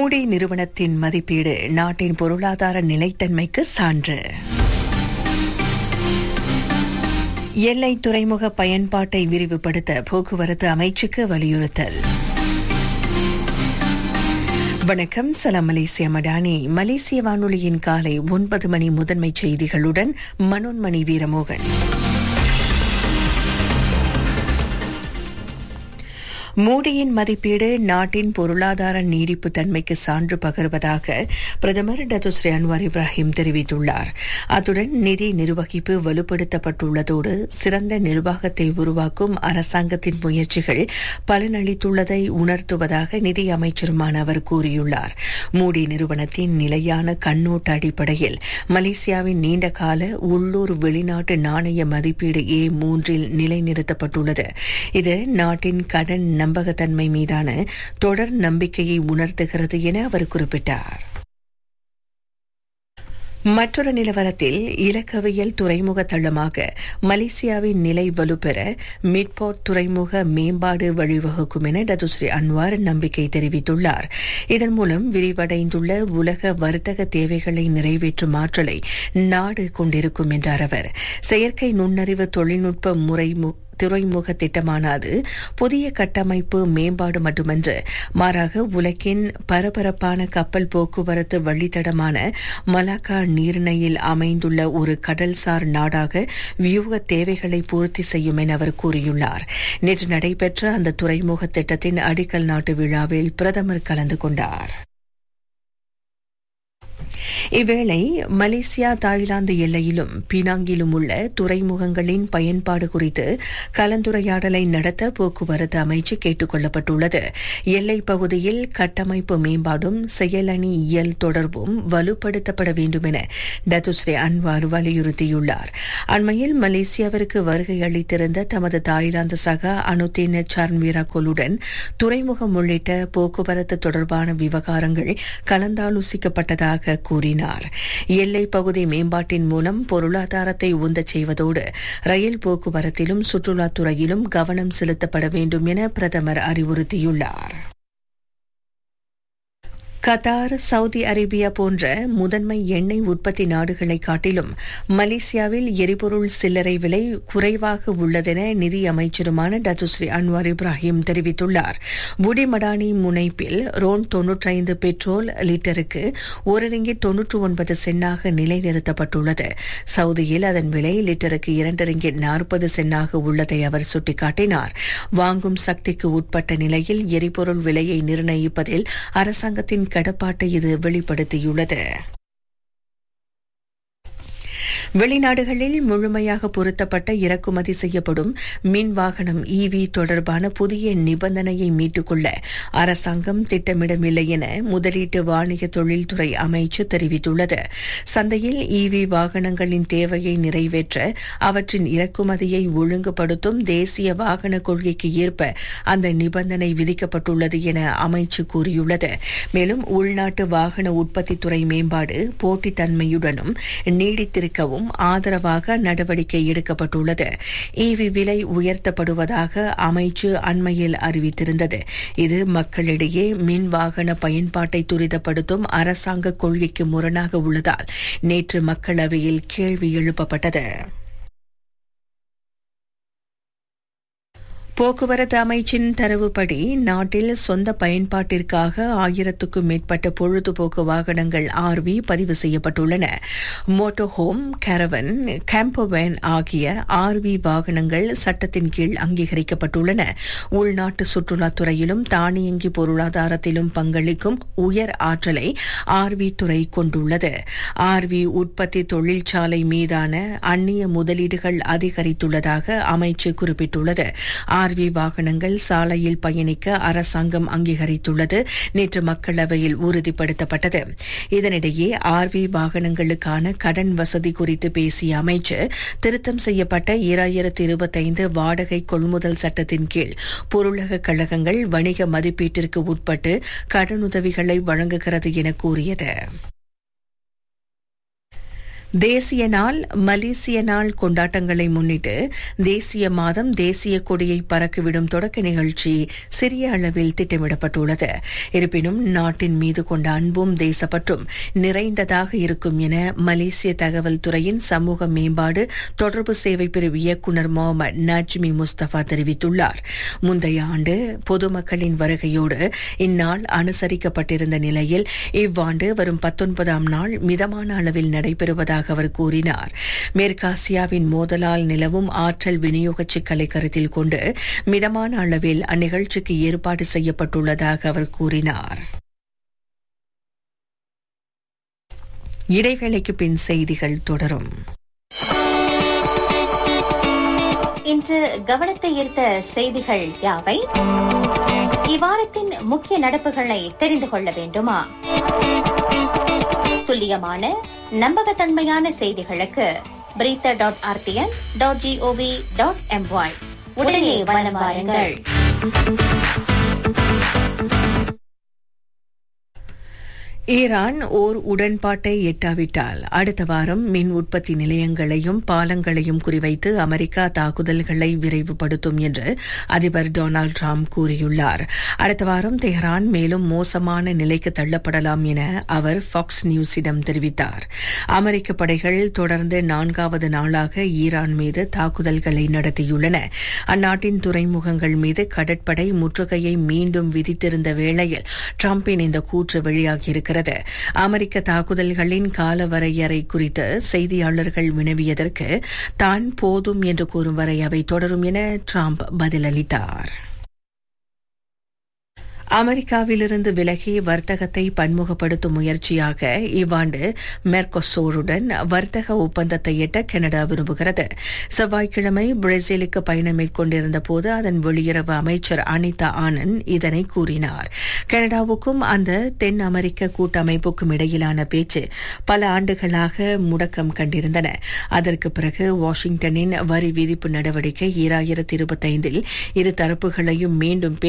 மூடி நிறுவனத்தின் மதிப்பீடு நாட்டின் பொருளாதார நிலைத்தன்மைக்கு சான்று எல்லை துறைமுக பயன்பாட்டை விரிவுபடுத்த போக்குவரத்து அமைச்சுக்கு வலியுறுத்தல் வணக்கம் சலாம் மலேசிய மடானி மலேசிய வானொலியின் காலை ஒன்பது மணி முதன்மை செய்திகளுடன் மனோன்மணி வீரமோகன் மூடியின் மதிப்பீடு நாட்டின் பொருளாதார நீடிப்பு தன்மைக்கு சான்று பகர்வதாக பிரதமர் டத்துஸ்ரீ அன்வார் இப்ராஹிம் தெரிவித்துள்ளார் அத்துடன் நிதி நிர்வகிப்பு வலுப்படுத்தப்பட்டுள்ளதோடு சிறந்த நிர்வாகத்தை உருவாக்கும் அரசாங்கத்தின் முயற்சிகள் பலனளித்துள்ளதை உணர்த்துவதாக நிதி அமைச்சருமான அவர் கூறியுள்ளார் மூடி நிறுவனத்தின் நிலையான கண்ணோட்ட அடிப்படையில் மலேசியாவின் நீண்டகால உள்ளூர் வெளிநாட்டு நாணய மதிப்பீடு ஏ மூன்றில் நிலைநிறுத்தப்பட்டுள்ளது இது நாட்டின் கடன் நம்பகத்தன்மை மீதான தொடர் நம்பிக்கையை உணர்த்துகிறது என அவர் குறிப்பிட்டார் மற்றொரு நிலவரத்தில் இலக்கவியல் துறைமுக தளமாக மலேசியாவின் நிலை வலுப்பெற மிட்போர்ட் துறைமுக மேம்பாடு வழிவகுக்கும் என டதுஸ்ரீ அன்வார் நம்பிக்கை தெரிவித்துள்ளார் இதன் மூலம் விரிவடைந்துள்ள உலக வர்த்தக தேவைகளை நிறைவேற்றும் ஆற்றலை நாடு கொண்டிருக்கும் என்றார் அவர் செயற்கை நுண்ணறிவு தொழில்நுட்ப முறை துறைமுக திட்டமான அது புதிய கட்டமைப்பு மேம்பாடு மட்டுமன்று மாறாக உலகின் பரபரப்பான கப்பல் போக்குவரத்து வழித்தடமான மலாக்கா நீர்ணையில் அமைந்துள்ள ஒரு கடல்சார் நாடாக வியூக தேவைகளை பூர்த்தி செய்யும் என அவர் கூறியுள்ளார் நேற்று நடைபெற்ற அந்த துறைமுக திட்டத்தின் அடிக்கல் நாட்டு விழாவில் பிரதமர் கலந்து கொண்டார் இவ்வேளை மலேசியா தாய்லாந்து எல்லையிலும் பினாங்கிலும் உள்ள துறைமுகங்களின் பயன்பாடு குறித்து கலந்துரையாடலை நடத்த போக்குவரத்து அமைச்சு கேட்டுக் கொள்ளப்பட்டுள்ளது எல்லைப் பகுதியில் கட்டமைப்பு மேம்பாடும் செயலணி இயல் தொடர்பும் வலுப்படுத்தப்பட வேண்டும் என டத்துஸ்ரீ அன்வார் வலியுறுத்தியுள்ளார் அண்மையில் மலேசியாவிற்கு வருகை அளித்திருந்த தமது தாய்லாந்து சக அனுதீன் சார்ன்வீரா கொலுடன் துறைமுகம் உள்ளிட்ட போக்குவரத்து தொடர்பான விவகாரங்கள் கலந்தாலோசிக்கப்பட்டதாக கூறினார் எல்லை பகுதி மேம்பாட்டின் மூலம் பொருளாதாரத்தை உந்தச் செய்வதோடு ரயில் போக்குவரத்திலும் சுற்றுலாத்துறையிலும் கவனம் செலுத்தப்பட வேண்டும் என பிரதமர் அறிவுறுத்தியுள்ளார் கத்தார் சவுதி அரேபியா போன்ற முதன்மை எண்ணெய் உற்பத்தி நாடுகளை காட்டிலும் மலேசியாவில் எரிபொருள் சில்லறை விலை குறைவாக உள்ளதென நிதி அமைச்சருமான டத்துஸ்ரீ அன்வார் இப்ராஹிம் தெரிவித்துள்ளார் புடிமடானி முனைப்பில் ரோன் தொன்னூற்றைந்து பெட்ரோல் லிட்டருக்கு ஒரு ரிங்கிட் தொன்னூற்று ஒன்பது சென்னாக நிலைநிறுத்தப்பட்டுள்ளது சவுதியில் அதன் விலை லிட்டருக்கு இரண்டு ரிங்கிட் நாற்பது சென்னாக உள்ளதை அவர் சுட்டிக்காட்டினார் வாங்கும் சக்திக்கு உட்பட்ட நிலையில் எரிபொருள் விலையை நிர்ணயிப்பதில் அரசாங்கத்தின் கடப்பாட்டை இது வெளிப்படுத்தியுள்ளது வெளிநாடுகளில் முழுமையாக பொருத்தப்பட்ட இறக்குமதி செய்யப்படும் மின் வாகனம் இவி தொடர்பான புதிய நிபந்தனையை மீட்டுக்கொள்ள அரசாங்கம் திட்டமிடவில்லை என முதலீட்டு வாணிக தொழில்துறை அமைச்சு தெரிவித்துள்ளது சந்தையில் இவி வாகனங்களின் தேவையை நிறைவேற்ற அவற்றின் இறக்குமதியை ஒழுங்குபடுத்தும் தேசிய வாகன கொள்கைக்கு ஏற்ப அந்த நிபந்தனை விதிக்கப்பட்டுள்ளது என அமைச்சு கூறியுள்ளது மேலும் உள்நாட்டு வாகன உற்பத்தி துறை மேம்பாடு போட்டித்தன்மையுடனும் நீடித்திருக்கவும் ஆதரவாக நடவடிக்கை எடுக்கப்பட்டுள்ளது ஈவி விலை உயர்த்தப்படுவதாக அமைச்சு அண்மையில் அறிவித்திருந்தது இது மக்களிடையே மின் வாகன பயன்பாட்டை துரிதப்படுத்தும் அரசாங்க கொள்கைக்கு முரணாக உள்ளதால் நேற்று மக்களவையில் கேள்வி எழுப்பப்பட்டது போக்குவரத்து அமைச்சின் தரவுப்படி நாட்டில் சொந்த பயன்பாட்டிற்காக ஆயிரத்துக்கும் மேற்பட்ட பொழுதுபோக்கு வாகனங்கள் ஆர்வி பதிவு செய்யப்பட்டுள்ளன மோட்டோ ஹோம் கேரவன் கேம்போவேன் ஆகிய ஆர்வி வாகனங்கள் சட்டத்தின் கீழ் அங்கீகரிக்கப்பட்டுள்ளன உள்நாட்டு சுற்றுலாத்துறையிலும் தானியங்கி பொருளாதாரத்திலும் பங்களிக்கும் உயர் ஆற்றலை ஆர்வி துறை கொண்டுள்ளது ஆர்வி உற்பத்தி தொழிற்சாலை மீதான அந்நிய முதலீடுகள் அதிகரித்துள்ளதாக அமைச்சு குறிப்பிட்டுள்ளது ஆர்வி வாகனங்கள் சாலையில் பயணிக்க அரசாங்கம் அங்கீகரித்துள்ளது நேற்று மக்களவையில் உறுதிப்படுத்தப்பட்டது இதனிடையே ஆர்வி வாகனங்களுக்கான கடன் வசதி குறித்து பேசிய அமைச்சர் திருத்தம் செய்யப்பட்ட ஈராயிரத்து இருபத்தைந்து வாடகை கொள்முதல் சட்டத்தின் கீழ் பொருளக கழகங்கள் வணிக மதிப்பீட்டிற்கு உட்பட்டு கடனுதவிகளை வழங்குகிறது என கூறியது தேசிய நாள் மலேசிய நாள் கொண்டாட்டங்களை முன்னிட்டு தேசிய மாதம் தேசிய கொடியை பறக்கவிடும் தொடக்க நிகழ்ச்சி சிறிய அளவில் திட்டமிடப்பட்டுள்ளது இருப்பினும் நாட்டின் மீது கொண்ட அன்பும் தேசப்பற்றும் நிறைந்ததாக இருக்கும் என மலேசிய தகவல் துறையின் சமூக மேம்பாடு தொடர்பு சேவை பிரிவு இயக்குநர் முகமது நஜ்மி முஸ்தபா தெரிவித்துள்ளார் முந்தைய ஆண்டு பொதுமக்களின் வருகையோடு இந்நாள் அனுசரிக்கப்பட்டிருந்த நிலையில் இவ்வாண்டு வரும் பத்தொன்பதாம் நாள் மிதமான அளவில் நடைபெறுவதாக அவர் கூறினார் மேற்காசியாவின் மோதலால் நிலவும் ஆற்றல் விநியோக சிக்கலை கருத்தில் கொண்டு மிதமான அளவில் அந்நிகழ்ச்சிக்கு ஏற்பாடு செய்யப்பட்டுள்ளதாக அவர் கூறினார் இடைவேளைக்கு பின் செய்திகள் தொடரும் இன்று கவனத்தை ஈர்த்த செய்திகள் யாவை இவ்வாரத்தின் முக்கிய நடப்புகளை தெரிந்து கொள்ள வேண்டுமா துல்லியமான நம்பகத்தன்மையான செய்திகளுக்கு berita dot RTM dot GOV dot MY உடனே வலம் வாருங்கள் ஈரான் ஓர் உடன்பாட்டை எட்டாவிட்டால் அடுத்த வாரம் மின் உற்பத்தி நிலையங்களையும் பாலங்களையும் குறிவைத்து அமெரிக்கா தாக்குதல்களை விரைவுபடுத்தும் என்று அதிபர் டொனால்டு டிரம்ப் கூறியுள்ளார் அடுத்த வாரம் தெஹ்ரான் மேலும் மோசமான நிலைக்கு தள்ளப்படலாம் என அவர் ஃபாக்ஸ் நியூஸிடம் தெரிவித்தார் அமெரிக்க படைகள் தொடர்ந்து நான்காவது நாளாக ஈரான் மீது தாக்குதல்களை நடத்தியுள்ளன அந்நாட்டின் துறைமுகங்கள் மீது கடற்படை முற்றுகையை மீண்டும் விதித்திருந்த வேளையில் டிரம்பின் இந்த கூற்று வெளியாகியிருக்கிறது அமெரிக்க தாக்குதல்களின் காலவரையறை குறித்து செய்தியாளர்கள் வினவியதற்கு தான் போதும் என்று கூறும் வரை அவை தொடரும் என டிரம்ப் பதிலளித்தார் அமெரிக்காவிலிருந்து விலகி வர்த்தகத்தை பன்முகப்படுத்தும் முயற்சியாக இவ்வாண்டு மெர்கொசோருடன் வர்த்தக ஒப்பந்தத்தை எட்ட கனடா விரும்புகிறது செவ்வாய்க்கிழமை பிரேசிலுக்கு பயணம் மேற்கொண்டிருந்த போது அதன் வெளியுறவு அமைச்சர் அனிதா ஆனந்த் இதனை கூறினார் கனடாவுக்கும் அந்த தென் அமெரிக்க கூட்டமைப்புக்கும் இடையிலான பேச்சு பல ஆண்டுகளாக முடக்கம் கண்டிருந்தன அதற்கு பிறகு வாஷிங்டனின் வரி விதிப்பு நடவடிக்கை ஈராயிரத்தி இருபத்தைந்தில் இரு தரப்புகளையும் மீண்டும்